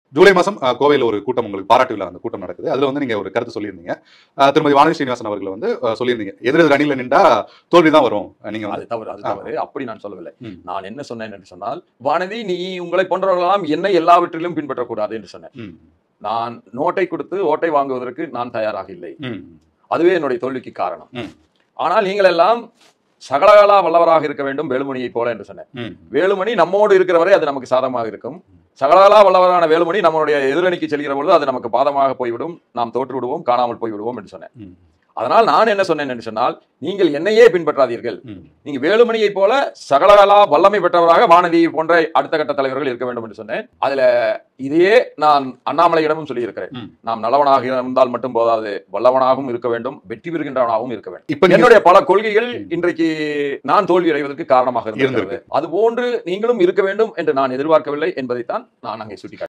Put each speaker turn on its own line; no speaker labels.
ஜூலை மாசம் அஹ், கோவையில் ஒரு கூட்டம் உங்களுக்கு பாராட்டு விழா அந்த கூட்டம் நடக்குது அதுல வந்து நீங்க ஒரு கருத்து சொல்லியிருந்தீங்க அஹ், திருமதி வானதி ஸ்ரீனிவாசன் அவர்கள் வந்து அஹ், சொல்லியிருந்தீங்க எதிர் எதிர் அணியில நின்றா தோல்வி தான் வரும் நீங்க
அது
வந்து
தவறு அது
ஆ.
தவறு அப்படி நான் சொல்லவில்லை
ம்.
நான் என்ன சொன்னேன் என்று சொன்னால் வானதி நீ உங்களை போன்றவர்களெல்லாம் என்னை எல்லாவற்றிலும் பின்பற்றக்கூடாது என்று சொன்னேன்
ம்,
நான் நோட்டை கொடுத்து ஓட்டை வாங்குவதற்கு நான் தயாராக இல்லை
ம்,
அதுவே என்னுடைய தோல்விக்கு காரணம்
ம்.
ஆனால் நீங்கள் எல்லாம் சகலகலா வல்லவராக இருக்க வேண்டும் வேலுமணியை போல என்று சொன்னேன்
ம்,
வேலுமணி நம்மோடு இருக்கிற வரை அது நமக்கு சாதகமாக இருக்கும் சகலகலா வல்லவரான வேலுமணி நம்மளுடைய எதிரணிக்கு செல்கிற பொழுது அது நமக்கு பாதமாக போய்விடும் நாம் தோற்று விடுவோம் காணாமல் போய்விடுவோம் என்று சொன்னேன்
ம்,
அதனால் நான் என்ன சொன்னேன் என்று சொன்னால் நீங்கள் என்னையே பின்பற்றாதீர்கள்
ம்.
நீங்க வேலுமணியை போல சகலகலா வல்லமை பெற்றவராக வானதி போன்ற அடுத்த கட்ட தலைவர்கள் இருக்க வேண்டும் என்று சொன்னேன் அதுல இதையே நான் அண்ணாமலையிடமும் சொல்லியிருக்கிறேன்
ம்.
நாம் நல்லவனாக இருந்தால் மட்டும் போதாது வல்லவனாகவும் இருக்க வேண்டும் வெற்றி பெறுகின்றவனாகவும் இருக்க வேண்டும்
இப்ப நீங்க
என்னுடைய பல கொள்கைகள் இன்றைக்கு நான் தோல்வி அடைவதற்கு காரணமாக இருந்திருக்கிறது
இருந்திருக்கு.
அது போன்று நீங்களும் இருக்க வேண்டும் என்று நான் எதிர்பார்க்கவில்லை என்பதைத்தான் நான் அங்கே சுட்டி